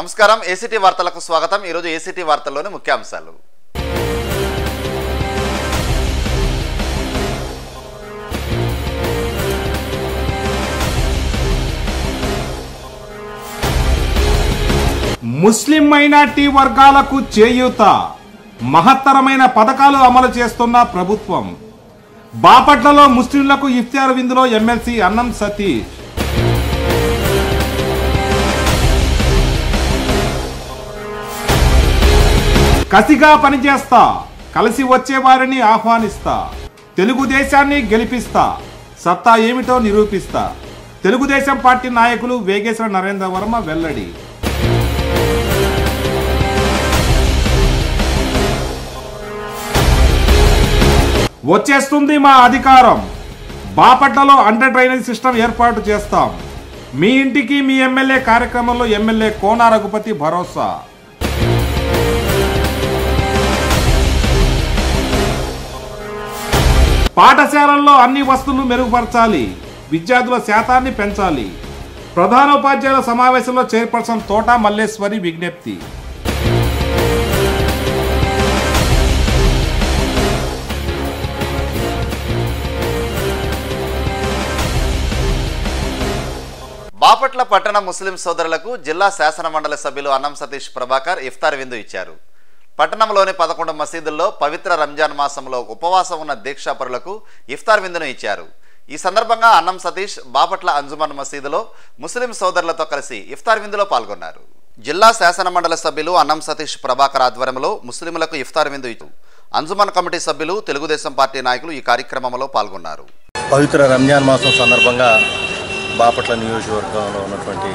నమస్కారం ఏసీటీ వార్తలకు స్వాగతం ఈరోజు ఏసీటీ వార్తల్లోని ముఖ్యాంశాలు ముస్లిం మైనార్టీ వర్గాలకు చేయూత మహత్తరమైన పథకాలు అమలు చేస్తున్న ప్రభుత్వం బాపట్లలో ముస్లింలకు ఇఫ్తార్ విందులో ఎమ్మెల్సీ అన్నం సతీష్ కసిగా పనిచేస్తా కలిసి వచ్చే వారిని ఆహ్వానిస్తా తెలుగుదేశాన్ని గెలిపిస్తా సత్తా ఏమిటో నిరూపిస్తా తెలుగుదేశం పార్టీ నాయకులు వేగేశ్వర నరేంద్ర వర్మ వెల్లడి వచ్చేస్తుంది మా అధికారం బాపట్లలో అండర్ డ్రైనేజ్ సిస్టమ్ ఏర్పాటు చేస్తాం మీ ఇంటికి మీ ఎమ్మెల్యే కార్యక్రమంలో ఎమ్మెల్యే కోన రఘుపతి భరోసా పాఠశాలల్లో అన్ని వస్తువులు మెరుగుపరచాలి విద్యార్థుల శాతాన్ని పెంచాలి ప్రధానోపాధ్యాయుల సమావేశంలో చైర్పర్సన్ తోట మల్లేశ్వరి విజ్ఞప్తి బాపట్ల పట్టణ ముస్లిం సోదరులకు జిల్లా శాసన మండలి సభ్యులు అన్నం సతీష్ ప్రభాకర్ ఇఫ్తార్ విందు ఇచ్చారు పట్టణంలోని పదకొండు మసీదుల్లో పవిత్ర రంజాన్ మాసంలో ఉపవాసం ఉన్న దీక్షాపరులకు ఇఫ్తార్ విందును ఇచ్చారు ఈ సందర్భంగా అన్నం సతీష్ బాపట్ల అంజుమన్ మసీదులో ముస్లిం సోదరులతో కలిసి ఇఫ్తార్ విందులో పాల్గొన్నారు జిల్లా శాసన మండలి సభ్యులు అన్నం సతీష్ ప్రభాకర్ ఆధ్వర్యంలో ముస్లింలకు ఇఫ్తార్ విందు ఇచ్చు అంజుమన్ కమిటీ సభ్యులు తెలుగుదేశం పార్టీ నాయకులు ఈ కార్యక్రమంలో పాల్గొన్నారు పవిత్ర రంజాన్ మాసం సందర్భంగా బాపట్ల నియోజకవర్గంలో ఉన్నటువంటి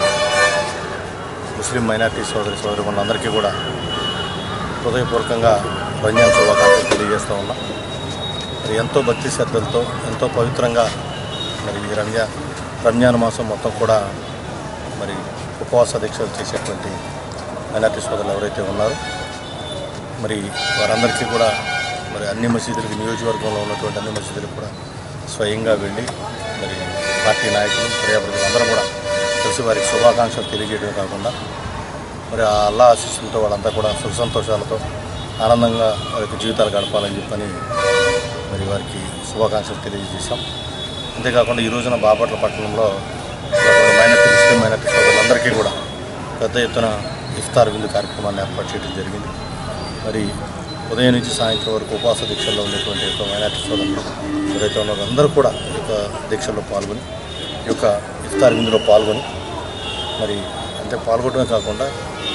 ముస్లిం మైనార్టీ సోదరి సోదరులందరికీ కూడా హృదయపూర్వకంగా రంజాన్ శుభాకాంక్షలు తెలియజేస్తూ ఉన్నాం మరి ఎంతో భక్తి శ్రద్ధలతో ఎంతో పవిత్రంగా మరి ఈ రంజాన్ రంజాన్ మాసం మొత్తం కూడా మరి ఉపవాస దీక్షలు చేసేటువంటి మైనార్టీ సోదరులు ఎవరైతే ఉన్నారో మరి వారందరికీ కూడా మరి అన్ని మసీదులకి నియోజకవర్గంలో ఉన్నటువంటి అన్ని మసీదులకు కూడా స్వయంగా వెళ్ళి మరి పార్టీ నాయకులు పర్యాప్రజలు అందరం కూడా కలిసి వారికి శుభాకాంక్షలు తెలియజేయడమే కాకుండా మరి ఆ అల్లా ఆశీస్సులతో వాళ్ళంతా కూడా సుఖ సంతోషాలతో ఆనందంగా వారి యొక్క జీవితాలు గడపాలని చెప్పని మరి వారికి శుభాకాంక్షలు తెలియజేశాం అంతేకాకుండా ఈ రోజున బాపట్ల పట్టణంలో ఉన్నటువంటి మైనార్టీ ముస్లిం మైనార్టీ సోదరులందరికీ కూడా పెద్ద ఎత్తున ఇఫ్తార్ విందు కార్యక్రమాన్ని ఏర్పాటు చేయడం జరిగింది మరి ఉదయం నుంచి సాయంత్రం వరకు ఉపవాస దీక్షల్లో ఉండేటువంటి యొక్క మైనార్టీ సోదరులు ఎవరైతే ఉన్నారో అందరూ కూడా ఈ యొక్క దీక్షల్లో పాల్గొని ఈ యొక్క ఇఫ్తార్ విందులో పాల్గొని మరి అంతే పాల్గొనడమే కాకుండా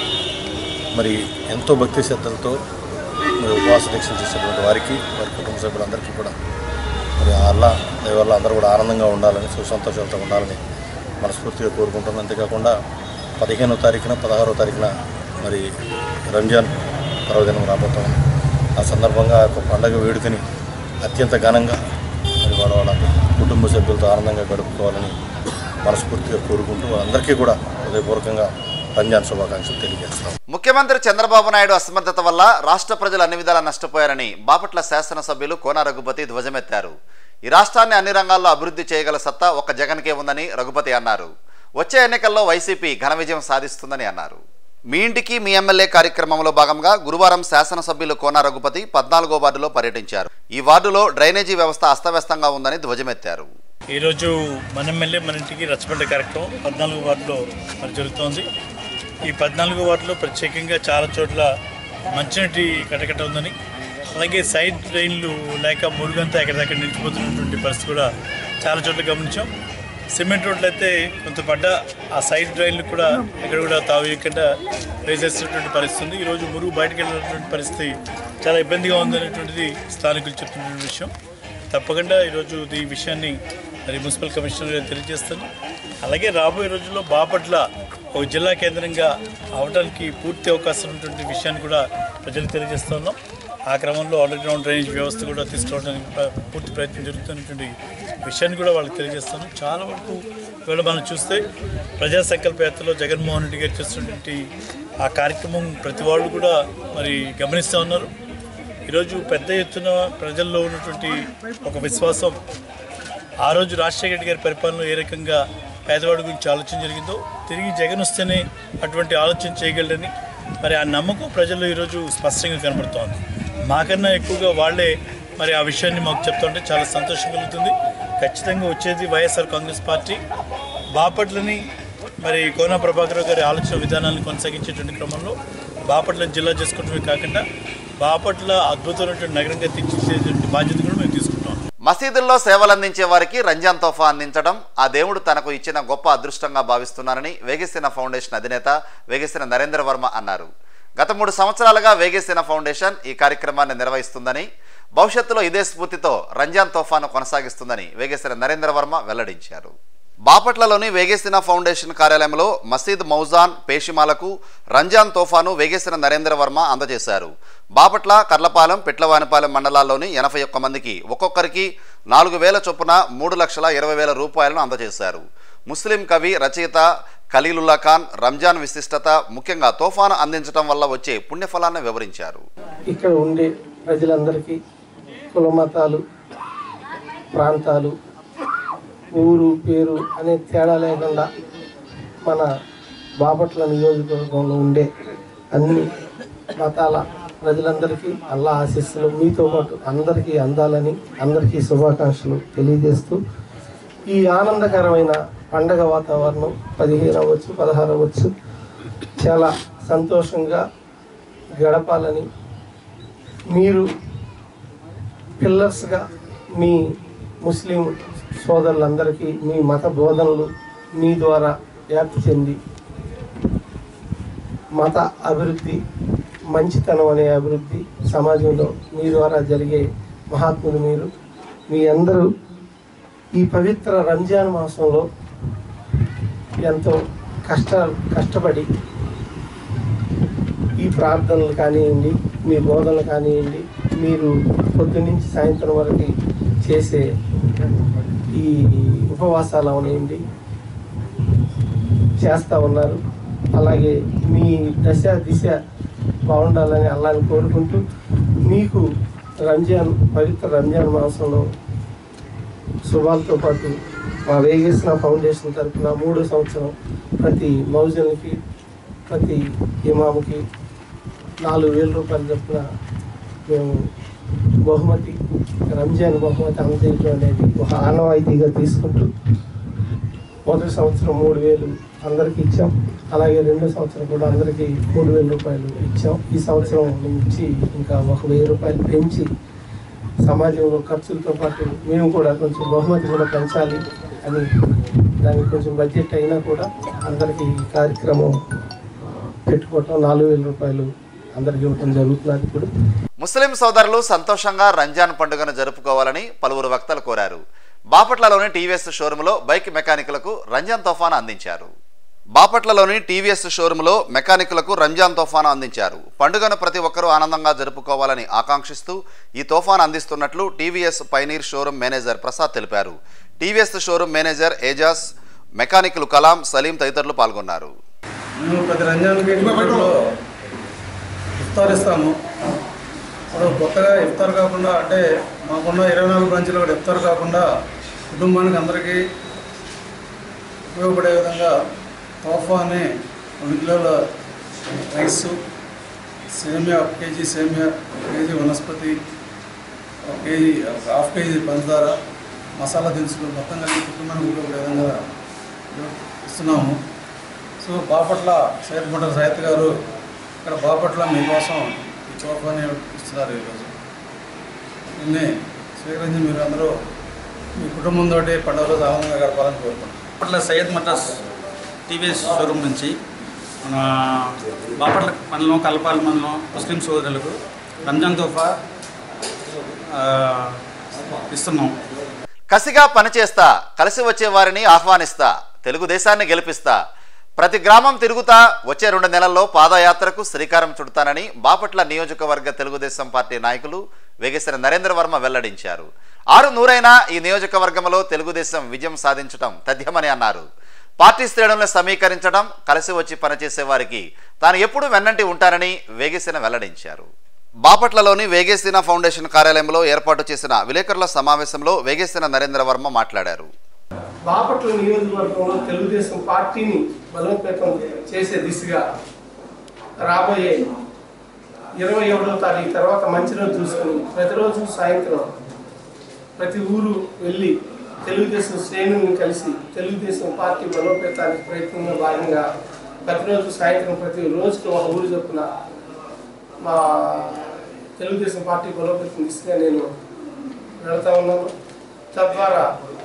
మరి ఎంతో భక్తి శ్రద్ధలతో మరి ఉపవాస దీక్షలు చేసేటువంటి వారికి వారి కుటుంబ సభ్యులందరికీ కూడా మరి ఆ అల్లా దయ వల్ల అందరూ కూడా ఆనందంగా ఉండాలని సుఖ సంతోషాలతో ఉండాలని మనస్ఫూర్తిగా కోరుకుంటున్నాను అంతేకాకుండా పదిహేనో తారీఖున పదహారో తారీఖున మరి రంజాన్ పర్వదినం రాబోతాం ఆ సందర్భంగా ఆ యొక్క పండగ వేడుకని అత్యంత ఘనంగా మరి వాళ్ళ వాళ్ళ కుటుంబ సభ్యులతో ఆనందంగా గడుపుకోవాలని మనస్ఫూర్తిగా కోరుకుంటూ అందరికీ కూడా హృదయపూర్వకంగా రంజాన్ శుభాకాంక్షలు తెలియజేస్తాం ముఖ్యమంత్రి చంద్రబాబు నాయుడు అసమర్థత వల్ల రాష్ట్ర ప్రజలు అన్ని విధాలా నష్టపోయారని బాపట్ల శాసనసభ్యులు కోన రఘుపతి ధ్వజమెత్తారు ఈ రాష్ట్రాన్ని అన్ని రంగాల్లో అభివృద్ధి చేయగల సత్తా ఒక్క జగన్కే ఉందని రఘుపతి అన్నారు వచ్చే ఎన్నికల్లో వైసీపీ ఘన విజయం సాధిస్తుందని అన్నారు మీ ఇంటికి మీ ఎమ్మెల్యే కార్యక్రమంలో భాగంగా గురువారం శాసనసభ్యులు కోన రఘుపతి పద్నాలుగో వార్డులో పర్యటించారు ఈ వార్డులో డ్రైనేజీ వ్యవస్థ అస్తవ్యస్తంగా ఉందని ధ్వజమెత్తారు ఈరోజు మన ఎమ్మెల్యే మన ఇంటికి రచ్చబండ కార్యక్రమం పద్నాలుగు వార్డులో మరి జరుగుతోంది ఈ పద్నాలుగు వార్డులో ప్రత్యేకంగా చాలా చోట్ల మంచినీటి కటకట ఉందని అలాగే సైడ్ డ్రైన్లు లేక మురుగంతా ఎక్కడిదక్కడ నిలిచిపోతున్నటువంటి పరిస్థితి కూడా చాలా చోట్ల గమనించాం సిమెంట్ రోడ్లు అయితే కొంత పడ్డ ఆ సైడ్ డ్రైన్లు కూడా ఎక్కడ కూడా తావేయకుండా వేసేసినటువంటి పరిస్థితి ఉంది ఈరోజు మురుగు బయటకు వెళ్ళినటువంటి పరిస్థితి చాలా ఇబ్బందిగా ఉందనేటువంటిది స్థానికులు చెప్తున్నటువంటి విషయం తప్పకుండా ఈరోజు ఈ విషయాన్ని మరి మున్సిపల్ కమిషనర్ గారికి తెలియజేస్తాను అలాగే రాబోయే రోజుల్లో బాపట్ల ఒక జిల్లా కేంద్రంగా అవడానికి పూర్తి అవకాశం ఉన్నటువంటి విషయాన్ని కూడా ప్రజలకు తెలియజేస్తున్నాం ఆ క్రమంలో అండర్ గ్రౌండ్ డ్రైనేజ్ వ్యవస్థ కూడా తీసుకురావడానికి ప్ర- పూర్తి ప్రయత్నం జరుగుతున్నటువంటి విషయాన్ని కూడా వాళ్ళకి తెలియజేస్తాను చాలా వరకు ఇవాళ మనం చూస్తే ప్రజా సంకల్ప యాత్రలో జగన్మోహన్ రెడ్డి గారు చేస్తున్నటువంటి ఆ కార్యక్రమం ప్రతి వాళ్ళు కూడా మరి గమనిస్తూ ఉన్నారు ఈరోజు పెద్ద ఎత్తున ప్రజల్లో ఉన్నటువంటి ఒక విశ్వాసం ఆ రోజు రాజశేఖర రెడ్డి గారి పరిపాలనలో ఏ రకంగా పేదవాడి గురించి ఆలోచన జరిగిందో తిరిగి జగన్ వస్తేనే అటువంటి ఆలోచన చేయగలరని మరి ఆ నమ్మకం ప్రజల్లో ఈరోజు స్పష్టంగా కనబడుతోంది మాకన్నా ఎక్కువగా వాళ్ళే మరి ఆ విషయాన్ని మాకు చెప్తుంటే చాలా సంతోషం కలుగుతుంది ఖచ్చితంగా వచ్చేది వైఎస్ఆర్ కాంగ్రెస్ పార్టీ బాపట్లని మరి కోన ప్రభాకర్ గారి ఆలోచన విధానాలను కొనసాగించేటువంటి క్రమంలో బాపట్లను జిల్లా చేసుకోవడమే కాకుండా బాపట్ల అద్భుతమైనటువంటి నగరంగా తీర్చిదిద్దేటువంటి బాధ్యత కూడా మేము తీసుకుంటాం మసీదుల్లో సేవలందించే వారికి రంజాన్ తోఫా అందించడం ఆ దేవుడు తనకు ఇచ్చిన గొప్ప అదృష్టంగా భావిస్తున్నానని వేగేసిన ఫౌండేషన్ అధినేత వేగేసిన నరేంద్ర వర్మ అన్నారు గత మూడు సంవత్సరాలుగా వేగేసిన ఫౌండేషన్ ఈ కార్యక్రమాన్ని నిర్వహిస్తుందని భవిష్యత్తులో ఇదే స్ఫూర్తితో రంజాన్ తోఫాను కొనసాగిస్తుందని వేగేసిన నరేంద్ర వర్మ వెల్లడించారు బాపట్లలోని వేగేసిన ఫౌండేషన్ కార్యాలయంలో మసీద్ మౌజాన్ పేషిమాలకు రంజాన్ తోఫాను వేగేసిన నరేంద్ర వర్మ అందజేశారు బాపట్ల కర్లపాలెం పిట్లవానిపాలెం మండలాల్లోని ఎనభై ఒక్క మందికి ఒక్కొక్కరికి నాలుగు వేల చొప్పున మూడు లక్షల ఇరవై వేల రూపాయలను అందజేశారు ముస్లిం కవి రచయిత ఖలీలుల్లా ఖాన్ రంజాన్ విశిష్టత ముఖ్యంగా తోఫాను అందించడం వల్ల వచ్చే పుణ్యఫలాన్ని వివరించారు ఇక్కడ ఉండే ప్రజలందరికీ కుల మతాలు ప్రాంతాలు ఊరు పేరు అనే తేడా లేకుండా మన బాపట్ల నియోజకవర్గంలో ఉండే అన్ని మతాల ప్రజలందరికీ అల్లా ఆశీస్సులు మీతో పాటు అందరికీ అందాలని అందరికీ శుభాకాంక్షలు తెలియజేస్తూ ఈ ఆనందకరమైన పండగ వాతావరణం పదిహేను అవ్వచ్చు పదహారు అవ్వచ్చు చాలా సంతోషంగా గడపాలని మీరు పిల్లర్స్గా మీ ముస్లిం సోదరులందరికీ మీ మత బోధనలు మీ ద్వారా వ్యాప్తి చెంది మత అభివృద్ధి మంచితనం అనే అభివృద్ధి సమాజంలో మీ ద్వారా జరిగే మహాత్ములు మీరు మీ అందరూ ఈ పవిత్ర రంజాన్ మాసంలో ఎంతో కష్ట కష్టపడి ఈ ప్రార్థనలు కానివ్వండి మీ బోధనలు కానివ్వండి మీరు పొద్దున్నుంచి సాయంత్రం వరకు చేసే ఈ ఉపవాసాలు అవనివ్వండి చేస్తూ ఉన్నారు అలాగే మీ దశ దిశ బాగుండాలని అల్లాని కోరుకుంటూ మీకు రంజాన్ పవిత్ర రంజాన్ మాసంలో శుభాలతో పాటు మా వేగేసిన ఫౌండేషన్ తరఫున మూడో సంవత్సరం ప్రతి మౌజన్కి ప్రతి ఇమాముకి నాలుగు వేల రూపాయలు చొప్పున మేము బహుమతి రంజాన్ బహుమతి అందజేయడం అనేది ఒక ఆనవాయితీగా తీసుకుంటూ మొదటి సంవత్సరం మూడు వేలు అందరికీ ఇచ్చాం అలాగే రెండో సంవత్సరం కూడా అందరికీ మూడు వేల రూపాయలు ఇచ్చాం ఈ సంవత్సరం నుంచి ఇంకా ఒక వెయ్యి రూపాయలు పెంచి సమాజంలో ఖర్చులతో పాటు మేము కూడా కొంచెం బహుమతి కూడా పెంచాలి అని దానికి కొంచెం బడ్జెట్ అయినా కూడా అందరికీ ఈ కార్యక్రమం పెట్టుకోవటం నాలుగు వేల రూపాయలు అందరికీ ఇవ్వటం జరుగుతున్నది ఇప్పుడు ముస్లిం సోదరులు సంతోషంగా రంజాన్ పండుగను జరుపుకోవాలని పలువురు వక్తలు కోరారు బాపట్లలోని టీవీఎస్ షోరూంలో బైక్ మెకానికులకు రంజాన్ తోఫాను అందించారు బాపట్లలోని టీవీఎస్ షోరూంలో మెకానికులకు రంజాన్ తోఫాను అందించారు పండుగను ప్రతి ఒక్కరూ ఆనందంగా జరుపుకోవాలని ఆకాంక్షిస్తూ ఈ తోఫాను అందిస్తున్నట్లు TVS pioneer showroom manager Prasad తెలిపారు టీవీఎస్ షోరూం మేనేజర్ ఏజాజ్ మెకానికులు కలాం సలీం తదితరులు పాల్గొన్నారు మేము ప్రతి రంజాన్కి ఇఫ్తార్లో ఇఫ్తార్ ఇస్తాము ఇప్పుడు కొత్తగా ఇఫ్తార్ కాకుండా అంటే మాకున్న ఇరవై నాలుగు బ్రాంచీలో కూడా ఇఫ్తార్ కాకుండా కుటుంబానికి అందరికీ ఉపయోగపడే విధంగా తోఫా అనే రెండు కిలోల రైస్ సేమియా ఒక కేజీ సేమియా ఒక కేజీ వనస్పతి ఒక కేజీ ఒక హాఫ్ కేజీ పంచదార మసాలా దినుసులు మొత్తం కలిపి కుటుంబానికి ఉపయోగపడే విధంగా ఇస్తున్నాము సో బాపట్ల సైయద్ మోటార్ సైయద్ గారు ఇక్కడ బాపట్ల మీకోసం ఈ చోపాని ఇస్తున్నారు ఈరోజు నిన్నే స్వీకరించి మీరు అందరూ మీ కుటుంబంతో పండుగ రోజు ఆనందంగా గడపాలని కోరుకుంటున్నాను Bapatla Syed motors TVS showroom నుంచి మన బాపట్ల మండలం కలపాల మండలం ముస్లిం సోదరులకు రంజాన్ తోఫా ఆ, ఇస్తున్నాం కసిగా పనిచేస్తా కలిసి వచ్చే వారిని ఆహ్వానిస్తా తెలుగుదేశాన్ని గెలిపిస్తా ప్రతి గ్రామం తిరుగుతా వచ్చే రెండు నెలల్లో పాదయాత్రకు శ్రీకారం చుడతానని బాపట్ల నియోజకవర్గ తెలుగుదేశం పార్టీ నాయకులు వేగేసిన నరేంద్ర వర్మ వెల్లడించారు ఆరు నూరైనా ఈ నియోజకవర్గంలో తెలుగుదేశం విజయం సాధించడం తథ్యమని అన్నారు పార్టీ శ్రేణులను సమీకరించడం కలిసి వచ్చి పనిచేసే వారికి తాను ఎప్పుడూ వెన్నంటి ఉంటానని వేగేసిన వెల్లడించారు బాపట్లలోని వేగేసిన ఫౌండేషన్ కార్యాలయంలో ఏర్పాటు చేసిన విలేకరుల సమావేశంలో వేగేసిన నరేంద్ర వర్మ మాట్లాడారు బాపట్ల నియోజకవర్గంలో తెలుగుదేశం పార్టీని బలోపేతం చేసే దిశగా రాబోయే ఇరవై ఒకటో తారీఖు తర్వాత మంచి రోజు చూసుకొని ప్రతిరోజు సాయంత్రం ప్రతి ఊరు వెళ్ళి తెలుగుదేశం శ్రేణుల్ని కలిసి తెలుగుదేశం పార్టీ బలోపేతానికి ప్రయత్నంలో భాగంగా ప్రతిరోజు సాయంత్రం ప్రతి రోజుకి ఒక ఊరు చొప్పున మా తెలుగుదేశం పార్టీ బలోపేతం దిశగా నేను వెళ్తా ఉన్నాను తద్వారా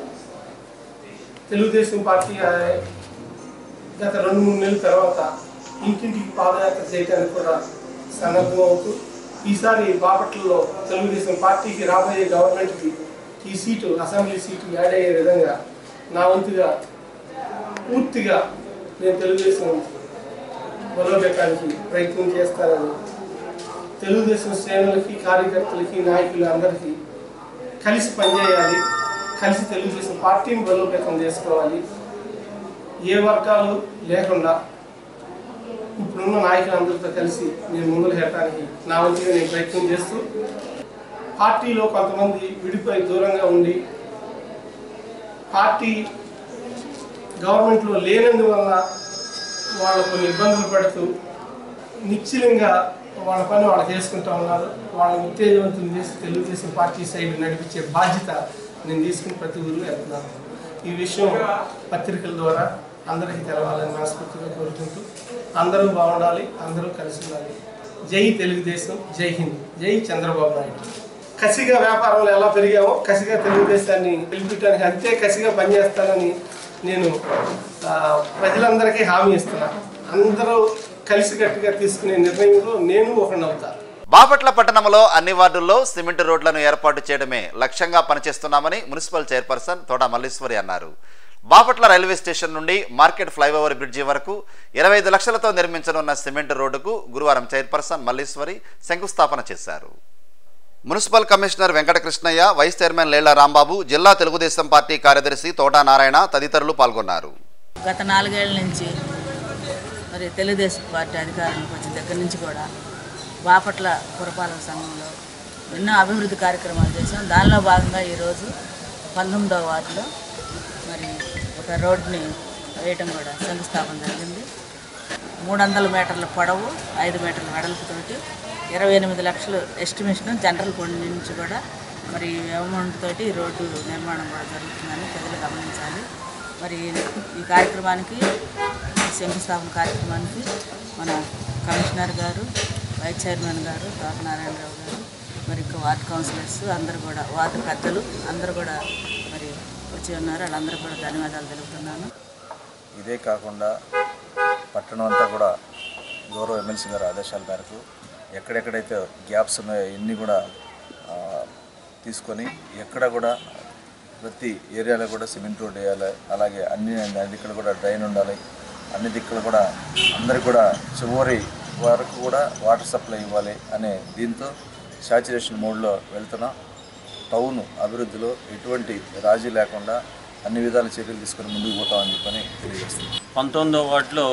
తెలుగుదేశం పార్టీ ఆ, గత రెండు మూడు నెలల తర్వాత ఇంటింటికి పాదయాత్ర చేయడానికి కూడా సన్నద్ధం అవుతూ ఈసారి బాపట్లలో తెలుగుదేశం పార్టీకి రాబోయే గవర్నమెంట్కి ఈ సీటు అసెంబ్లీ సీటు యాడ్ అయ్యే విధంగా నా వంతుగా పూర్తిగా నేను తెలుగుదేశం బలోపేతానికి ప్రయత్నం చేస్తానని తెలుగుదేశం శ్రేణులకి కార్యకర్తలకి నాయకులు అందరికీ కలిసి పనిచేయాలి కలిసి తెలుగుదేశం పార్టీని బలోపేతం చేసుకోవాలి ఏ వర్గాలు లేకుండా ఇప్పుడున్న నాయకులందరితో కలిసి నేను ముందుకు వెళ్ళడానికి నా వంతుగా నేను ప్రయత్నం చేస్తూ పార్టీలో కొంతమంది విడిపోయి దూరంగా ఉండి పార్టీ గవర్నమెంట్లో లేనందువల్ల వాళ్ళు కొన్ని ఇబ్బందులు పడుతూ నిశ్చలంగా వాళ్ళ పని వాళ్ళు చేసుకుంటా ఉన్నారు వాళ్ళని ఉత్తేజవంతులు చేసి తెలుగుదేశం పార్టీ సైడ్ నడిపించే బాధ్యత నేను తీసుకుని ప్రతి ఊరిలో వెళ్తున్నాను ఈ విషయం పత్రికల ద్వారా అందరికీ తెలవాలని మనస్ఫూర్తిగా కోరుకుంటూ అందరూ బాగుండాలి అందరూ కలిసి ఉండాలి జై తెలుగుదేశం జై హింద్ జై చంద్రబాబు నాయుడు కసిగా వ్యాపారంలో ఎలా పెరిగామో కసిగా తెలుగుదేశాన్ని పిలిపించడానికి అంతే కసిగా పనిచేస్తానని నేను ఆ, ప్రజలందరికీ హామీ ఇస్తున్నా అందరూ కలిసికట్టుగా తీసుకునే నిర్ణయంలో నేను ఒకనవుతాను బాపట్ల పట్టణంలో అన్ని వార్డుల్లో సిమెంట్ రోడ్లను ఏర్పాటు చేయడమే లక్ష్యంగా పనిచేస్తున్నామని మున్సిపల్ చైర్పర్సన్ తోట మల్లీశ్వరి అన్నారు బాపట్ల రైల్వే స్టేషన్ నుండి మార్కెట్ ఫ్లైఓవర్ బ్రిడ్జి వరకు ఇరవై ఐదు లక్షలతో నిర్మించనున్న సిమెంట్ రోడ్డుకు గురువారం చైర్పర్సన్ మల్లీశ్వరి శంకుస్థాపన చేశారు municipal commissioner Venkatakrishnaiah vice chairman Lella Rambabu జిల్లా తెలుగుదేశం పార్టీ కార్యదర్శి తోటా నారాయణ తదితరులు పాల్గొన్నారు గత నాలుగేళ్ల నుంచి మరి తెలుగుదేశం పార్టీ అధికారంలోకి వచ్చిన దగ్గర నుంచి కూడా బాపట్ల పురపాలక సంఘంలో ఎన్నో అభివృద్ధి కార్యక్రమాలు చేసాం దానిలో భాగంగా ఈరోజు పంతొమ్మిదవ వార్డులో మరి ఒక రోడ్ని వేయటం కూడా శంకుస్థాపన జరిగింది మూడు వందల మీటర్ల పొడవు ఐదు మీటర్ల వెడల్పుతోటి ఇరవై ఎనిమిది లక్షలు ఎస్టిమేషన్ జనరల్ ఫండ్ నుంచి కూడా మరి అమౌంట్ తోటి ఈ రోడ్డు నిర్మాణం కూడా జరుగుతుందని ప్రజలు గమనించాలి మరి ఈ కార్యక్రమానికి ఈ శంకుస్థాపన కార్యక్రమానికి మన కమిషనర్ గారు వైస్ చైర్మన్ గారు తోట నారాయణరావు గారు మరి ఇంకా వార్డు కౌన్సిలర్స్ అందరూ కూడా వార్డు పెద్దలు అందరూ కూడా మరి వచ్చి ఉన్నారు వాళ్ళందరూ కూడా ధన్యవాదాలు తెలుపుతున్నాను ఇదే కాకుండా పట్టణం అంతా కూడా గౌరవ ఎమ్మెల్సీ గారి ఆదేశాల మేరకు ఎక్కడెక్కడైతే గ్యాప్స్ ఉన్నాయో ఇన్ని కూడా ఆ, తీసుకొని ఎక్కడ కూడా ప్రతి ఏరియాలో కూడా సిమెంట్ రోడ్ వేయాలి అలాగే అన్ని అన్ని దిక్కులు కూడా డ్రైన్ ఉండాలి అన్ని దిక్కులు కూడా అందరికి కూడా చివరి వరకు కూడా వాటర్ సప్లై ఇవ్వాలి అనే దీంతో శాచురేషన్ మోడ్లో వెళ్తున్నాం టౌన్ అభివృద్ధిలో ఎటువంటి రాజీ లేకుండా అన్ని విధాల చర్యలు తీసుకొని ముందుకు పోతామని చెప్పని తెలియజేస్తున్నాం పంతొమ్మిదో వార్డులో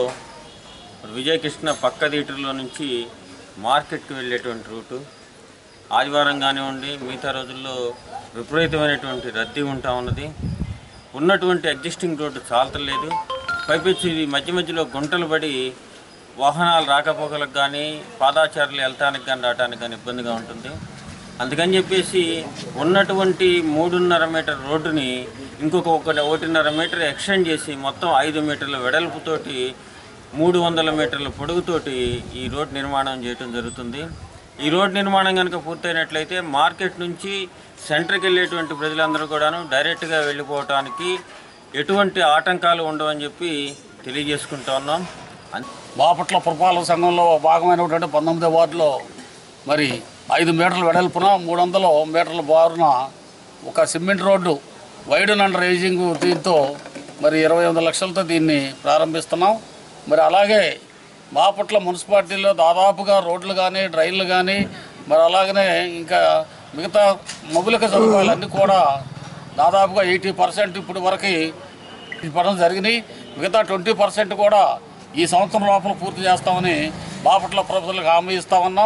విజయకృష్ణ పక్క థియేటర్లో నుంచి మార్కెట్కి వెళ్ళేటువంటి రూటు ఆదివారం కానివ్వండి మిగతా రోజుల్లో విపరీతమైనటువంటి రద్దీ ఉంటా ఉన్నది ఉన్నటువంటి ఎగ్జిస్టింగ్ రోడ్డు చాలతలేదు పైపెచ్చి ఇది మధ్య మధ్యలో గుంటలు పడి వాహనాలు రాకపోకలకు కానీ పాదాచారులు వెళ్ళటానికి కానీ రావడానికి కానీ ఇబ్బందిగా ఉంటుంది అందుకని చెప్పేసి ఉన్నటువంటి మూడున్నర మీటర్ రోడ్డుని ఇంకొక ఒకటి ఒకటిన్నర మీటర్ ఎక్స్టెండ్ చేసి మొత్తం ఐదు మీటర్ల వెడల్పుతోటి మూడు వందల మీటర్ల పొడుగుతోటి ఈ రోడ్ నిర్మాణం చేయడం జరుగుతుంది ఈ రోడ్ నిర్మాణం కనుక పూర్తయినట్లయితే మార్కెట్ నుంచి సెంటర్కి వెళ్ళేటువంటి ప్రజలందరూ కూడాను డైరెక్ట్గా వెళ్ళిపోవటానికి ఎటువంటి ఆటంకాలు ఉండవని చెప్పి తెలియజేసుకుంటా ఉన్నాం అన్- బాపట్ల పురపాలక సంఘంలో భాగమైనటువంటి పంతొమ్మిదో వార్డులో మరి ఐదు మీటర్ల వెడల్పున మూడు వందల మీటర్ల బారున ఒక cement road wide and raising దీంతో మరి ఇరవై ఎనిమిది లక్షలతో దీన్ని ప్రారంభిస్తున్నాం మరి అలాగే బాపట్ల మున్సిపాలిటీలో దాదాపుగా రోడ్లు కానీ డ్రైన్లు కానీ మరి అలాగనే ఇంకా మిగతా మౌలిక సదుపాయాలు అన్నీ కూడా దాదాపుగా ఎయిటీ పర్సెంట్ ఇప్పుడు వరకు ఇవ్వడం జరిగినాయి మిగతా ట్వంటీ పర్సెంట్ కూడా ఈ సంవత్సరం లోపల పూర్తి చేస్తామని బాపట్ల ప్రజలకు హామీ ఇస్తా ఉన్నాం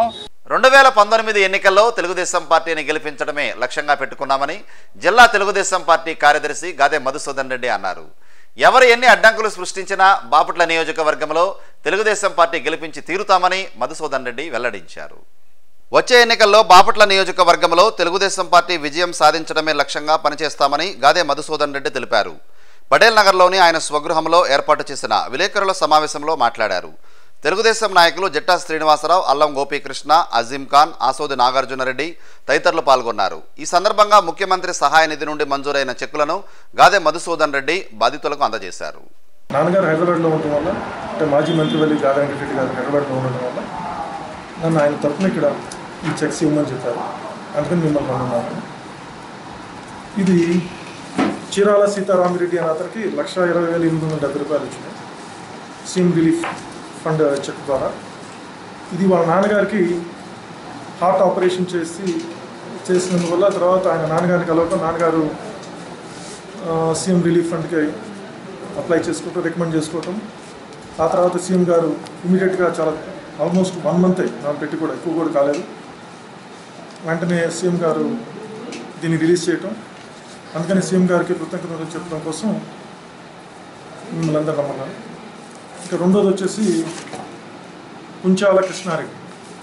రెండు వేల పంతొమ్మిది ఎన్నికల్లో తెలుగుదేశం పార్టీని గెలిపించడమే లక్ష్యంగా పెట్టుకున్నామని జిల్లా తెలుగుదేశం పార్టీ కార్యదర్శి గాదే మధుసూదన్ రెడ్డి అన్నారు ఎవరు ఎన్ని అడ్డంకులు సృష్టించినా బాపట్ల నియోజకవర్గంలో తెలుగుదేశం పార్టీ గెలిపించి తీరుతామని మధుసూదన్ రెడ్డి వెల్లడించారు వచ్చే ఎన్నికల్లో బాపట్ల నియోజకవర్గంలో తెలుగుదేశం పార్టీ విజయం సాధించడమే లక్ష్యంగా పనిచేస్తామని గాదే మధుసూదన్ రెడ్డి తెలిపారు పటేల్ నగర్లోని ఆయన స్వగృహంలో ఏర్పాటు చేసిన విలేకరుల సమావేశంలో మాట్లాడారు తెలుగుదేశం నాయకులు జట్టా శ్రీనివాసరావు అల్లం గోపీకృష్ణ అజీం ఖాన్ ఆసోది నాగార్జునరెడ్డి తదితరులు పాల్గొన్నారు ఈ సందర్భంగా ముఖ్యమంత్రి సహాయ నిధి నుండి మంజూరైన చెక్కులను గాదే మధుసూదన్ రెడ్డి బాధితులకు అందజేశారు నాన్నగారు హైదరాబాద్లో ఉండటం వల్ల అంటే మాజీ మంత్రివల్లి గాదా వెంకటరెడ్డి గారు హైదరాబాద్లో ఉండడం వల్ల నన్ను ఆయన తరఫున ఇక్కడ ఈ చెక్స్ ఇవ్వమని చెప్పారు అందుకని మిమ్మల్ని అన్నాను ఇది చీరాల సీతారామిరెడ్డి అనే అతనికి లక్ష ఇరవై వేల ఎనిమిది వందల డెబ్బై రూపాయలు వచ్చినాయి సీఎం రిలీఫ్ ఫండ్ చెక్ ద్వారా ఇది వాళ్ళ నాన్నగారికి హార్ట్ ఆపరేషన్ చేసి చేసినందువల్ల తర్వాత ఆయన నాన్నగారిని కలవటం నాన్నగారు ఆ, సీఎం రిలీఫ్ ఫండ్కి అప్లై చేసుకోవటం రికమెండ్ చేసుకోవటం ఆ తర్వాత సీఎం గారు ఇమీడియట్గా చాలా ఆల్మోస్ట్ వన్ మంత్ నాకు పెట్టి కూడా ఎక్కువ కూడా కాలేదు వెంటనే సీఎం గారు దీన్ని రిలీజ్ చేయటం అందుకని సీఎం గారికి కృతజ్ఞతలు చెప్పడం కోసం మిమ్మల్ని అందరూ రమ్మన్నాను ఇక రెండోది వచ్చేసి కుంచాల కృష్ణారెడ్డి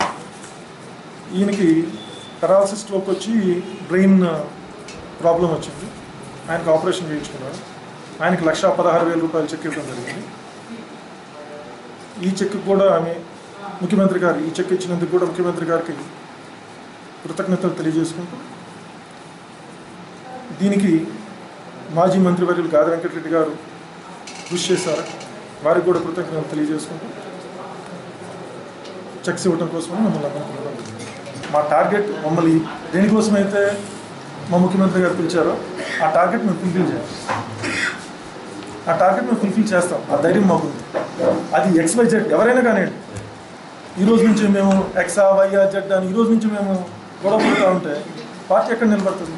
ఈయనకి పెరాలసిస్ స్ట్రోక్ వచ్చి బ్రెయిన్ ప్రాబ్లం వచ్చింది ఆయనకు ఆపరేషన్ చేయించుకున్నారు ఆయనకి లక్ష పదహారు వేల రూపాయలు చెక్ ఇవ్వడం జరిగింది ఈ చెక్ కూడా ఆమె ముఖ్యమంత్రి గారు ఈ చెక్ ఇచ్చినందుకు కూడా ముఖ్యమంత్రి గారికి కృతజ్ఞతలు తెలియజేసుకుంటూ దీనికి మాజీ మంత్రివర్యులు గాది వెంకటరెడ్డి గారు కృషి చేశారు వారికి కూడా కృతజ్ఞతలు తెలియజేసుకుంటూ చెక్స్ ఇవ్వడం కోసం మమ్మల్ని అందరికీ మా టార్గెట్ మమ్మల్ని దేనికోసమైతే మా ముఖ్యమంత్రి గారు పిలిచారో ఆ టార్గెట్ మేము ఫుల్ఫిల్ చేయాలి ఆ టార్గెట్ మేము ఫుల్ఫిల్ చేస్తాం ఆ ధైర్యం మాకు ఉంది అది ఎక్స్ వై జెడ్ ఎవరైనా కానివ్వండి ఈ రోజు నుంచి మేము ఎక్సా వైఆర్ జెడ్ అని ఈ రోజు నుంచి మేము గొడవ పడుతూ ఉంటే పార్టీ ఎక్కడ నిలబడుతుంది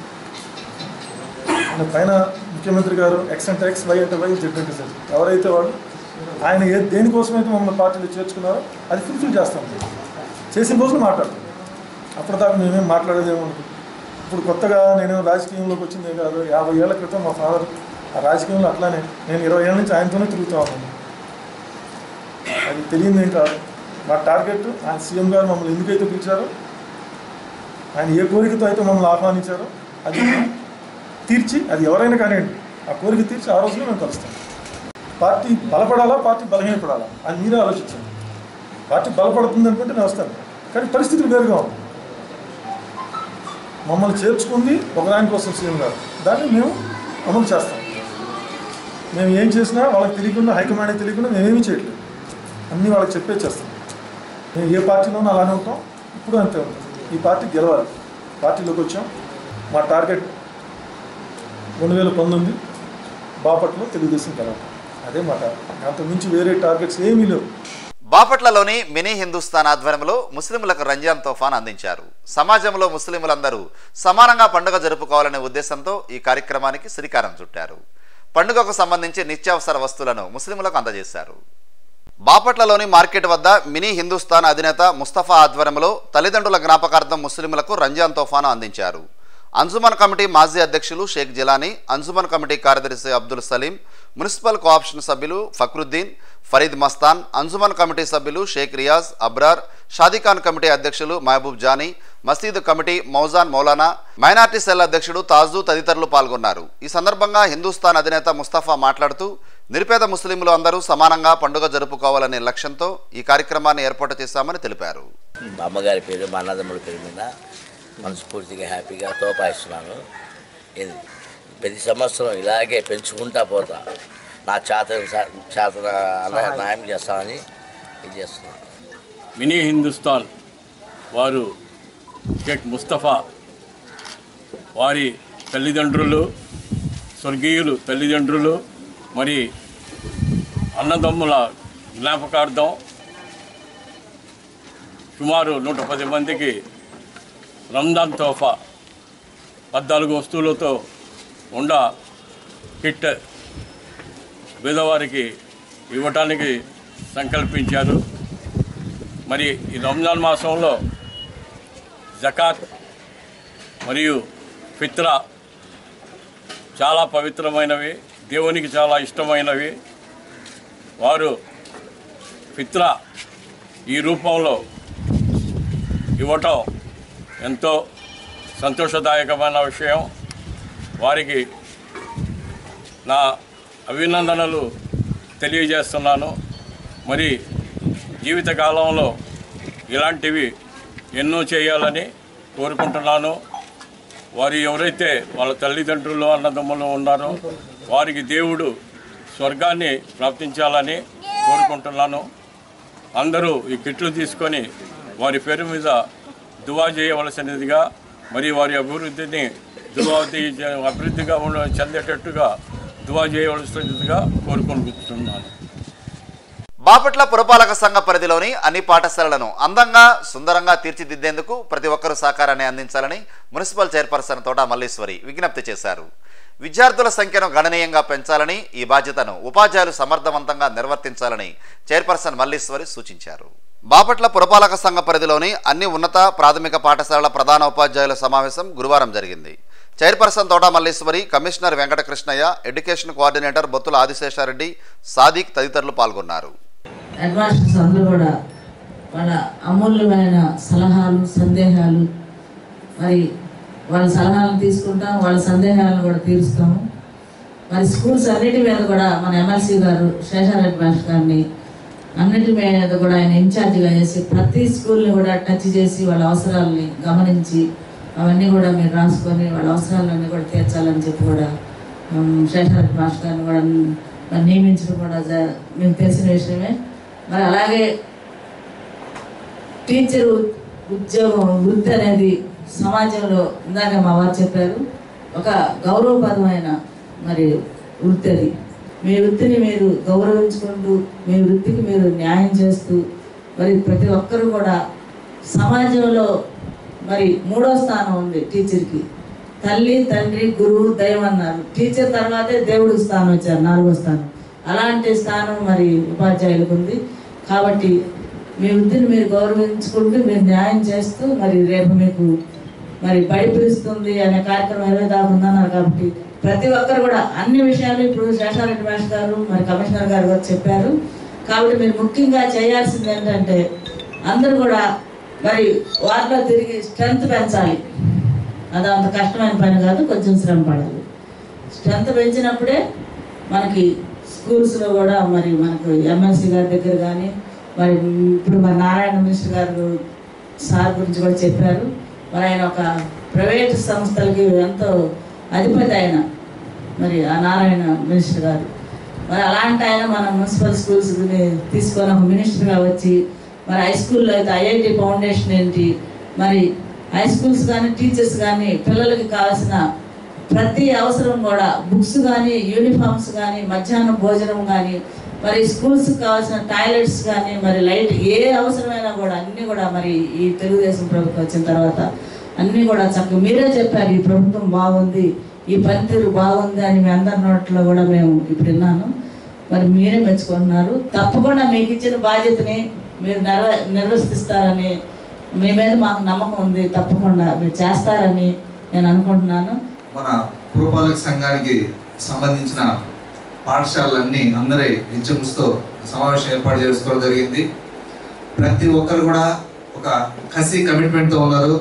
ఆయన పైన ముఖ్యమంత్రి గారు ఎక్స్ అంటే ఎక్స్ వై అంటే వై జెడ్ అంటే జెడ్ ఎవరైతే వాళ్ళు ఆయన ఏ దేనికోసమైతే మమ్మల్ని పార్టీలో చేర్చుకున్నారో అది ఫుల్ఫిల్ చేస్తాం చేసిన రోజున మాట్లాడతాం అప్పటిదాకా మేమేం మాట్లాడేదేమో ఇప్పుడు కొత్తగా నేను రాజకీయంలోకి వచ్చిందే కాదు యాభై ఏళ్ల క్రితం మా ఫాదర్ ఆ రాజకీయంలో అట్లానే నేను ఇరవై ఏళ్ళ నుంచి ఆయనతోనే తిరుగుతూ ఉన్నాను అది తెలియదు ఏం కాదు మా టార్గెట్ ఆయన సీఎం గారు మమ్మల్ని ఎందుకైతే పిలిచారో ఆయన ఏ కోరికతో అయితే మమ్మల్ని ఆహ్వానించారో అది తీర్చి అది ఎవరైనా కానివ్వండి ఆ కోరిక తీర్చి ఆ రోజున మేము కలుస్తాం పార్టీ బలపడాలా పార్టీ బలహీనపడాలా అని మీరే ఆలోచించండి పార్టీ బలపడుతుంది అనుకుంటే నేను వస్తాను కానీ పరిస్థితులు వేరుగా ఉంది మమ్మల్ని చేర్చుకుంది ఒకదాని కోసం సీఎం గారు దాన్ని మేము అమలు చేస్తాం మేము ఏం చేసినా వాళ్ళకి తెలియకుండా హైకమాండ్ తెలియకుండా మేమేమీ చేయట్లేదు అన్నీ వాళ్ళకి చెప్పే చేస్తాం మేము ఏ పార్టీలోనూ అలానే ఉంటాం ఇప్పుడు అంతే ఉంటాం ఈ పార్టీ గెలవాలి పార్టీలోకి వచ్చాం మా టార్గెట్ రెండు వేల పంతొమ్మిది బాపట్లో తెలుగుదేశం గెలవటం అదే మా టార్గెట్ అంతకు మించి వేరే టార్గెట్స్ ఏమీ లేవు బాపట్లలోని మినీ హిందుస్థాన్ ఆధ్వర్యంలో ముస్లింలకు రంజాన్ తోఫాన్ అందించారు సమాజంలో ముస్లింలందరూ సమానంగా పండుగ జరుపుకోవాలనే ఉద్దేశంతో ఈ కార్యక్రమానికి శ్రీకారం చుట్టారు పండుగకు సంబంధించి నిత్యావసర వస్తువులను ముస్లింలకు అందజేశారు బాపట్లలోని మార్కెట్ వద్ద మినీ హిందుస్థాన్ అధినేత ముస్తఫా ఆధ్వర్యంలో తల్లిదండ్రుల జ్ఞాపకార్థం ముస్లింలకు రంజాన్ తోఫాను అందించారు అంజుమన్ కమిటీ మాజీ అధ్యక్షులు షేక్ జిలానీ అంజుమన్ కమిటీ కార్యదర్శి అబ్దుల్ సలీం మున్సిపల్ కోఆప్షన్ సభ్యులు ఫక్రుద్దీన్ ఫరీద్ మస్తాన్ అంజుమన్ కమిటీ సభ్యులు షేక్ రియాజ్ అబ్రార్ షాదీఖాన్ కమిటీ అధ్యక్షులు మహబూబ్ జానీ మసీదు కమిటీ మౌజాన్ మౌలానా మైనార్టీ సెల్ అధ్యక్షుడు తాజు తదితరులు పాల్గొన్నారు ఈ సందర్భంగా హిందుస్థాన్ అధినేత ముస్తఫా మాట్లాడుతూ నిరుపేద ముస్లింలు అందరూ సమానంగా పండుగ జరుపుకోవాలనే లక్ష్యంతో ఈ కార్యక్రమాన్ని ఏర్పాటు చేశామని తెలిపారు మా అమ్మగారి పేరు మా అన్నదమ్ముల పేరు మీద మనస్ఫూర్తిగా హ్యాపీగా తోపాయిస్తున్నాను ఇది ప్రతి సంవత్సరం ఇలాగే పెంచుకుంటా పోతా నా చేత చేత న్యాయం చేస్తామని ఇది చేస్తున్నాను మినీ హిందుస్థాన్ వారు షేక్ ముస్తఫా వారి తల్లిదండ్రులు స్వర్గీయులు తల్లిదండ్రులు మరి అన్నదమ్ముల జ్ఞాపకార్థం సుమారు నూట పది మందికి రంజాన్ తోఫా పద్నాలుగు వస్తువులతో ఉండ కిట్ పేదవారికి ఇవ్వటానికి సంకల్పించారు మరి ఈ రంజాన్ మాసంలో జకాత్ మరియు ఫిత్రా చాలా పవిత్రమైనవి దేవునికి చాలా ఇష్టమైనవి వారు ఫిత్రా ఈ రూపంలో ఇవ్వటం ఎంతో సంతోషదాయకమైన విషయం వారికి నా అభినందనలు తెలియజేస్తున్నాను మరి జీవితకాలంలో ఇలాంటివి ఎన్నో చేయాలని కోరుకుంటున్నాను వారు ఎవరైతే వాళ్ళ తల్లిదండ్రులు అన్నదమ్ములు ఉన్నారో వారికి దేవుడు స్వర్గాన్ని ప్రాప్తించాలని కోరుకుంటున్నాను అందరూ ఈ కిట్లు తీసుకొని వారి పేరు మీద దువా చేయవలసినదిగా మరి వారి అభివృద్ధిని దువా చే- అభివృద్ధిగా ఉండ చెందేటట్టుగా దువా చేయవలసినదిగా కోరుకుంటున్నాను బాపట్ల పురపాలక సంఘ పరిధిలోని అన్ని పాఠశాలలను అందంగా సుందరంగా తీర్చిదిద్దేందుకు ప్రతి ఒక్కరూ సహకారాన్ని అందించాలని మున్సిపల్ చైర్పర్సన్ తోట మల్లీశ్వరి విజ్ఞప్తి చేశారు విద్యార్థుల సంఖ్యను గణనీయంగా పెంచాలని ఈ బాధ్యతను ఉపాధ్యాయులు సమర్థవంతంగా నిర్వర్తించాలని చైర్పర్సన్ మల్లీశ్వరి సూచించారు బాపట్ల పురపాలక సంఘ పరిధిలోని అన్ని ఉన్నత ప్రాథమిక పాఠశాలల ప్రధాన ఉపాధ్యాయుల సమావేశం గురువారం జరిగింది chairperson Thota Malleswari commissioner Venkatakrishnaiah education coordinator Bothula Adisesha Reddy Sadiq తదితరులు పాల్గొన్నారు అడ్వాన్సెస్ అందరూ కూడా వాళ్ళ అమూల్యమైన సలహాలు సందేహాలు మరి వాళ్ళ సలహాలను తీసుకుంటాం వాళ్ళ సందేహాలను కూడా తీరుస్తాము మరి స్కూల్స్ అన్నిటి మీద కూడా మన ఎమ్మెల్సీ గారు శేషారెడ్డి మాస్టర్ గారిని అన్నిటి మీద కూడా ఆయన ఇన్ఛార్జిగా చేసి ప్రతి స్కూల్ని కూడా టచ్ చేసి వాళ్ళ అవసరాలని గమనించి అవన్నీ కూడా మీరు రాసుకొని వాళ్ళ అవసరాలన్నీ కూడా తీర్చాలని చెప్పి కూడా ఉమ్, శేషారెడ్డి మాస్టర్ గారిని కూడా మరి నియమించడం కూడా జ- మీకు తెలిసిన విషయమే మరి అలాగే టీచర్ ఉద్యోగం వృత్తి అనేది సమాజంలో ఇందాక మా వారు చెప్పారు ఒక గౌరవపరమైన మరి వృత్తి అది మీ వృత్తిని మీరు గౌరవించుకుంటూ మీ వృత్తికి మీరు న్యాయం చేస్తూ మరి ప్రతి ఒక్కరు కూడా సమాజంలో మరి మూడో స్థానం ఉంది టీచర్కి తల్లి తండ్రి గురువు దైవం అన్నారు టీచర్ తర్వాతే దేవుడికి స్థానం వచ్చారు నాలుగో స్థానం అలాంటి స్థానం మరి ఉపాధ్యాయులకు ఉంది కాబట్టి మీ వృత్తిని మీరు గౌరవించుకుంటూ మీరు న్యాయం చేస్తూ మరి రేపు మీకు మరి బడి పిలుస్తుంది అనే కార్యక్రమం ఇరవై దాకా ఉందన్నారు కాబట్టి ప్రతి ఒక్కరు కూడా అన్ని విషయాలు ఇప్పుడు శేషారెడ్డి మాస్టర్ గారు మరి కమిషనర్ గారు కూడా చెప్పారు కాబట్టి మీరు ముఖ్యంగా చేయాల్సింది ఏంటంటే అందరూ కూడా మరి వారిలో తిరిగి స్ట్రెంగ్త్ పెంచాలి అది అంత కష్టమైన పని కాదు కొంచెం శ్రమ పడాలి స్ట్రెంత్ పెంచినప్పుడే మనకి స్కూల్స్లో కూడా మరి మనకు ఎమ్మెల్సీ గారి దగ్గర కానీ మరి ఇప్పుడు మరి నారాయణ మినిస్టర్ గారు సార్ గురించి కూడా చెప్పారు మరి ఆయన ఒక ప్రైవేట్ సంస్థలకి ఎంతో అధిపతి ఆయన మరి ఆ నారాయణ మినిస్టర్ గారు మరి అలాంటి ఆయన మన మున్సిపల్ స్కూల్స్ తీసుకొని ఒక మినిస్టర్గా వచ్చి మరి హై స్కూల్లో అయితే ఐఐటి ఫౌండేషన్ ఏంటి మరి హై స్కూల్స్ కానీ టీచర్స్ కానీ పిల్లలకి కావాల్సిన ప్రతి అవసరం కూడా బుక్స్ కానీ యూనిఫామ్స్ కానీ మధ్యాహ్నం భోజనం కానీ మరి స్కూల్స్కి కావాల్సిన టాయిలెట్స్ కానీ మరి లైట్ ఏ అవసరమైనా కూడా అన్నీ కూడా మరి ఈ తెలుగుదేశం ప్రభుత్వం వచ్చిన తర్వాత అన్నీ కూడా చక్కగా మీరే చెప్పారు ఈ ప్రభుత్వం బాగుంది ఈ పనితీరు బాగుంది అని మీ అందరి నోట్లో కూడా మేము ఇప్పుడు విన్నాను మరి మీరే మెచ్చుకుంటున్నారు తప్పకుండా మీకు ఇచ్చిన బాధ్యతని మీరు నెరవే నిర్వర్తిస్తారని మీ మీద మాకు నమ్మకం ఉంది తప్పకుండా మీరు చేస్తారని నేను అనుకుంటున్నాను మన పురపాలక సంఘానికి సంబంధించిన పాఠశాలలన్నీ అందరి ఇచ్చముస్తో సమావేశం ఏర్పాటు చేసుకోవడం జరిగింది ప్రతి ఒక్కరు కూడా ఒక కసి కమిట్మెంట్తో ఉన్నారు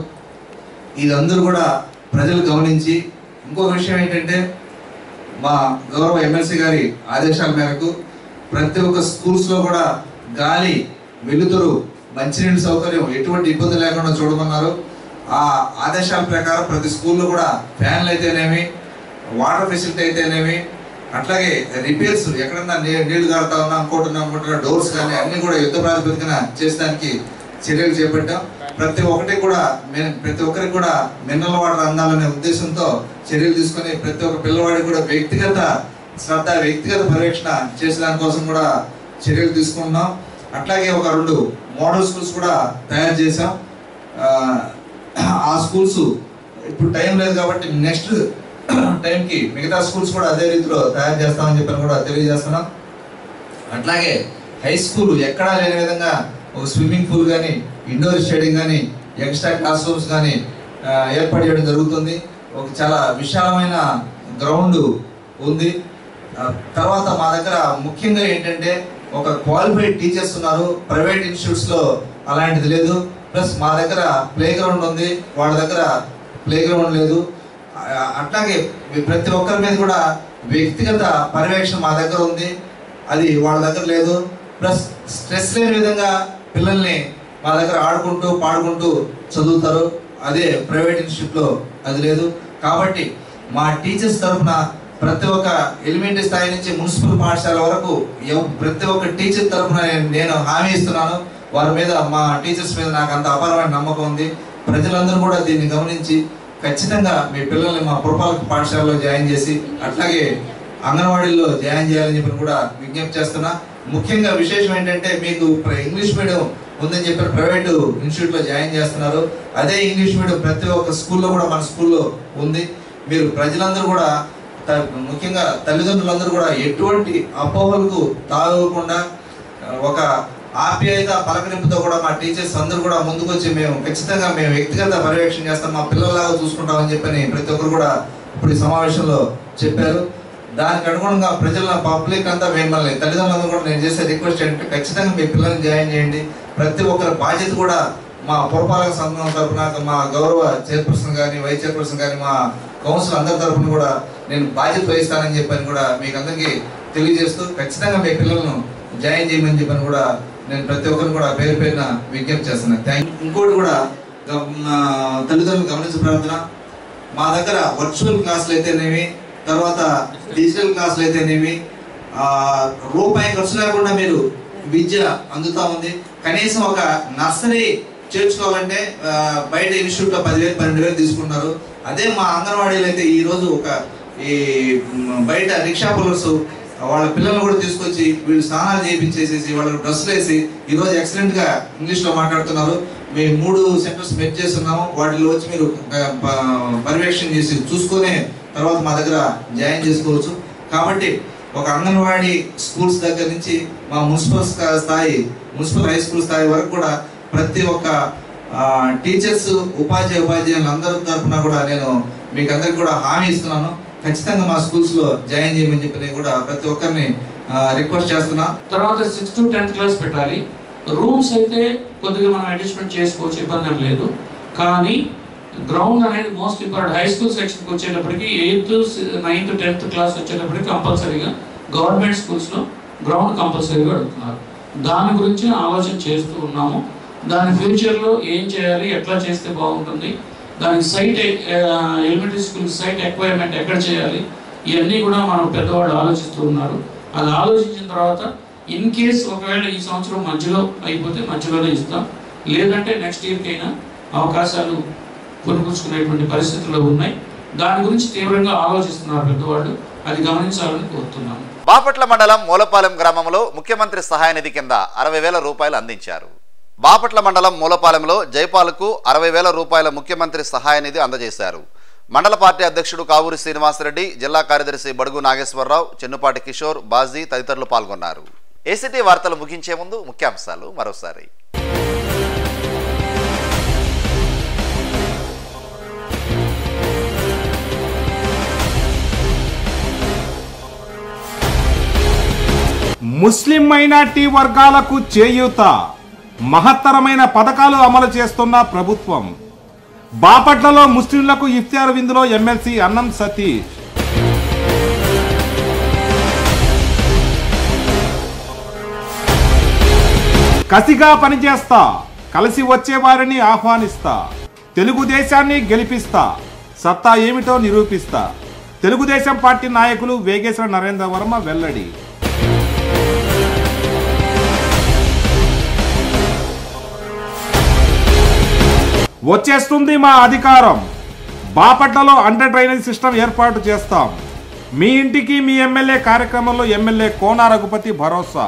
ఇదందరూ కూడా ప్రజలు గమనించి ఇంకొక విషయం ఏంటంటే మా గౌరవ ఎమ్మెల్సీ గారి ఆదేశాల మేరకు ప్రతి ఒక్క స్కూల్స్లో కూడా గాలి వెలుతురు మంచినీళ్ళ సౌకర్యం ఎటువంటి ఇబ్బంది లేకుండా చూడమన్నారు ఆ ఆదేశాల ప్రకారం ప్రతి స్కూల్లో కూడా ఫ్యాన్లు అయితేనేమి వాటర్ ఫెసిలిటీ అయితేనేమి అట్లాగే రిపేర్స్ ఎక్కడన్నా నీ- నీళ్లు కారుతా ఉన్నా ఇంకోటి ఉన్నా ఇంకోటి ఉన్నా డోర్స్ కానీ అన్ని కూడా యుద్ధ ప్రాతిపదికన చేసడానికి చర్యలు చేపట్టాం ప్రతి ఒక్కటి కూడా మె- ప్రతి ఒక్కరికి కూడా మినరల్ వాటర్ అందాలనే ఉద్దేశంతో చర్యలు తీసుకొని ప్రతి ఒక్క పిల్లవాడికి కూడా వ్యక్తిగత శ్రద్ధ వ్యక్తిగత పర్యవేక్షణ చేసేదాని కోసం కూడా చర్యలు తీసుకుంటున్నాం అట్లాగే ఒక రెండు మోడల్ స్కూల్స్ కూడా తయారు చేసాం ఆ, ఆ స్కూల్స్ ఇప్పుడు టైం లేదు కాబట్టి నెక్స్ట్ టైంకి మిగతా స్కూల్స్ కూడా అదే రీతిలో తయారు చేస్తామని చెప్పని కూడా తెలియజేస్తున్నాం అట్లాగే హై స్కూల్ ఎక్కడా లేని విధంగా ఒక స్విమ్మింగ్ పూల్ కానీ ఇండోర్ స్టేడియం కానీ ఎక్స్ట్రా క్లాస్ రూమ్స్ కానీ ఏర్పాటు చేయడం జరుగుతుంది ఒక చాలా విశాలమైన గ్రౌండ్ ఉంది ఆ, తర్వాత మా దగ్గర ముఖ్యంగా ఏంటంటే ఒక క్వాలిఫైడ్ టీచర్స్ ఉన్నారు ప్రైవేట్ ఇన్స్టిట్యూట్స్లో అలాంటిది లేదు ప్లస్ మా దగ్గర ప్లే గ్రౌండ్ ఉంది వాళ్ళ దగ్గర ప్లే గ్రౌండ్ లేదు ఆ, అట్లాగే ప్రతి ఒక్కరి మీద కూడా వ్యక్తిగత పర్యవేక్షణ మా దగ్గర ఉంది అది వాళ్ళ దగ్గర లేదు ప్లస్ స్ట్రెస్ లేని విధంగా పిల్లల్ని మా దగ్గర ఆడుకుంటూ పాడుకుంటూ చదువుతారు అదే ప్రైవేట్ ఇన్స్టిట్యూట్లో అది లేదు కాబట్టి మా టీచర్స్ తరఫున ప్రతి ఒక్క ఎలిమెంటరీ స్థాయి నుంచి మున్సిపల్ పాఠశాల వరకు ఎవ్- ప్రతి ఒక్క టీచర్ తరఫున నేను- నేను హామీ ఇస్తున్నాను వారి మీద మా టీచర్స్ మీద నాకు అంత అపారమైన నమ్మకం ఉంది ప్రజలందరూ కూడా దీన్ని గమనించి ఖచ్చితంగా మీ పిల్లల్ని మా పురపాలక పాఠశాలలో జాయిన్ చేసి అట్లాగే అంగన్వాడీల్లో జాయిన్ చేయాలని చెప్పి కూడా విజ్ఞప్తి చేస్తున్నా ముఖ్యంగా విశేషం ఏంటంటే మీకు ప్ర- ఇంగ్లీష్ మీడియం ఉందని చెప్పి ప్రైవేటు ఇన్స్టిట్యూట్లో జాయిన్ చేస్తున్నారు అదే ఇంగ్లీష్ మీడియం ప్రతి ఒక్క స్కూల్లో కూడా మన స్కూల్లో ఉంది మీరు ప్రజలందరూ కూడా త- ముఖ్యంగా తల్లిదండ్రులందరూ కూడా ఎటువంటి అపోహలకు తాగకుండా ఆ, ఒక ఆప్యాయత పలకరింపుతో కూడా మా టీచర్స్ అందరూ కూడా ముందుకొచ్చి మేము ఖచ్చితంగా మేము వ్యక్తిగత పర్యవేక్షణ చేస్తాం మా పిల్లల్లాగా చూసుకుంటామని చెప్పని ప్రతి ఒక్కరు కూడా ఇప్పుడు ఈ సమావేశంలో చెప్పారు దానికి అనుగుణంగా ప్రజల పబ్లిక్ అంతా మిమ్మల్ని తల్లిదండ్రులందరూ కూడా నేను చేసే రిక్వెస్ట్ ఏంటంటే ఖచ్చితంగా మీ పిల్లల్ని జాయిన్ చేయండి ప్రతి ఒక్కరి బాధ్యత కూడా మా పురపాలక సంఘం తరఫున మా గౌరవ చైర్పర్సన్ కానీ వైస్ చైర్పర్సన్ కానీ మా కౌన్సిల్ అందరి తరఫున కూడా నేను బాధ్యత వహిస్తానని చెప్పని కూడా మీకు అందరికీ తెలియజేస్తూ ఖచ్చితంగా మీ పిల్లలను జాయిన్ చేయమని చెప్పని కూడా నేను ప్రతి ఒక్కరిని కూడా పేరు పేరున విజ్ఞప్తి చేస్తున్నాను థ్యాంక్ ఇంకోటి కూడా గ- మా తల్లిదండ్రులు గమనించే ప్రార్థన మా దగ్గర వర్చువల్ క్లాసులు అయితేనేమి తర్వాత డిజిటల్ క్లాసులు అయితేనేమి ఆ, రూపాయి ఖర్చు లేకుండా మీరు విద్య అందుతా ఉంది కనీసం ఒక నర్సరీ చేర్చుకోవాలంటే ఆ, బయట ఇన్స్టిట్యూట్లో పదివేలు పన్నెండు వేలు తీసుకుంటున్నారు అదే మా అంగన్వాడీలు అయితే ఈ రోజు ఒక ఈ మ్, బయట రిక్షా పుల్లర్స్ వాళ్ళ పిల్లల్ని కూడా తీసుకొచ్చి వీళ్ళు స్నానాలు చేయించేసేసి వాళ్ళకి డ్రెస్సులు వేసి ఈ రోజు ఎక్సలెంట్ గా ఇంగ్లీష్ లో మాట్లాడుతున్నారు మేము మూడు సెంటర్స్ మెట్ చేస్తున్నాము వాటిలో వచ్చి మీరు ఆ, ప- పర్యవేక్షణ చేసి చూసుకునే తర్వాత మా దగ్గర జాయిన్ చేసుకోవచ్చు కాబట్టి ఒక అంగన్వాడీ స్కూల్స్ దగ్గర నుంచి మా మున్సిపల్ స్థా- స్థాయి మున్సిపల్ హై స్కూల్ స్థాయి వరకు కూడా ప్రతి ఒక్క టీచర్స్ ఉపాధ్యాయ ఉపాధ్యాయులు అందరి తరఫున కూడా నేను మీకు అందరికి కూడా హామీ ఇస్తున్నాను ఖచ్చితంగా మా స్కూల్స్ లో జాయిన్ చేయమని చెప్పి నేను కూడా ప్రతి ఒక్కరిని రిక్వెస్ట్ చేస్తున్నా తర్వాత సిక్స్త్ టు టెన్త్ క్లాస్ పెట్టాలి రూమ్స్ అయితే కొద్దిగా మనం అడ్జస్ట్మెంట్ చేసుకోవచ్చు ఇబ్బంది ఏం లేదు కానీ గ్రౌండ్ అనేది మోస్ట్ ఇంపార్టెంట్ హై స్కూల్ సెక్షన్కి వచ్చేటప్పటికి ఎయిత్ నైన్త్ టెన్త్ క్లాస్ వచ్చేటప్పటికి కంపల్సరీగా గవర్నమెంట్ స్కూల్స్లో గ్రౌండ్ కంపల్సరీగా అడుగుతున్నారు దాని గురించి ఆలోచన చేస్తూ ఉన్నాము దాని ఫ్యూచర్లో ఏం చేయాలి ఎట్లా చేస్తే బాగుంటుంది దానికి site elementary school site acquirement ఎక్కడ చేయాలి ఇవన్నీ కూడా మనం పెద్దవాళ్ళు ఆలోచిస్తూ ఉన్నారు అది ఆలోచించిన తర్వాత ఇన్ కేస్ ఒకవేళ ఈ సంవత్సరం మధ్యలో అయిపోతే మధ్యలోనే ఇస్తాం లేదంటే నెక్స్ట్ ఇయర్కి అయినా అవకాశాలు కొనుక్కుంచుకునేటువంటి పరిస్థితులు ఉన్నాయి దాని గురించి తీవ్రంగా ఆలోచిస్తున్నారు పెద్దవాళ్ళు అది గమనించాలని కోరుతున్నాను బాపట్ల మండలం మూలపాలెం గ్రామంలో ముఖ్యమంత్రి సహాయ నిధి కింద అరవై వేల రూపాయలు అందించారు బాపట్ల మండలం మూలపాలెంలో జైపాల్కు అరవై వేల రూపాయల ముఖ్యమంత్రి సహాయ నిధి అందజేశారు మండల పార్టీ అధ్యక్షుడు కావూరి శ్రీనివాసరెడ్డి జిల్లా కార్యదర్శి బడుగు నాగేశ్వరరావు చెన్నుపాటి కిషోర్ బాజీ తదితరులు పాల్గొన్నారు ఏసీటీ వార్తలు ముగించే ముందు ముఖ్యాంశాలు మరోసారి ముస్లిం మైనార్టీ వర్గాలకు చేయూత మహత్తరమైన పథకాలు అమలు చేస్తున్న ప్రభుత్వం బాపట్లలో ముస్లింలకు ఇఫ్తార్ విందులో ఎమ్మెల్సీ అన్నం సతీష్ కసిగా పనిచేస్తా కలిసి వచ్చే వారిని ఆహ్వానిస్తా తెలుగుదేశాన్ని గెలిపిస్తా సత్తా ఏమిటో నిరూపిస్తా తెలుగుదేశం పార్టీ నాయకులు వేగేశ్వర నరేంద్ర వర్మ వెల్లడి వచ్చేస్తుంది మా అధికారం బాపట్లలో అండర్ డ్రైనేజ్ సిస్టమ్ ఏర్పాటు చేస్తాం మీ ఇంటికి మీ ఎమ్మెల్యే కార్యక్రమంలో ఎమ్మెల్యే కోన రఘుపతి భరోసా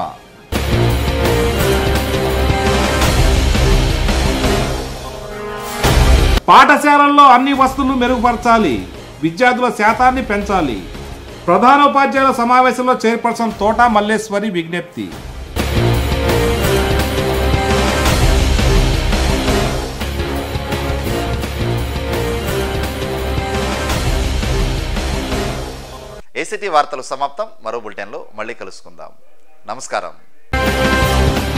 పాఠశాలల్లో అన్ని వస్తువులు మెరుగుపరచాలి విద్యార్థుల శాతాన్ని పెంచాలి ప్రధానోపాధ్యాయుల సమావేశంలో చైర్పర్సన్ తోట మల్లేశ్వరి విజ్ఞప్తి ఏసీటీ వార్తలు సమాప్తం మరో బులెటిన్లో మళ్ళీ కలుసుకుందాం నమస్కారం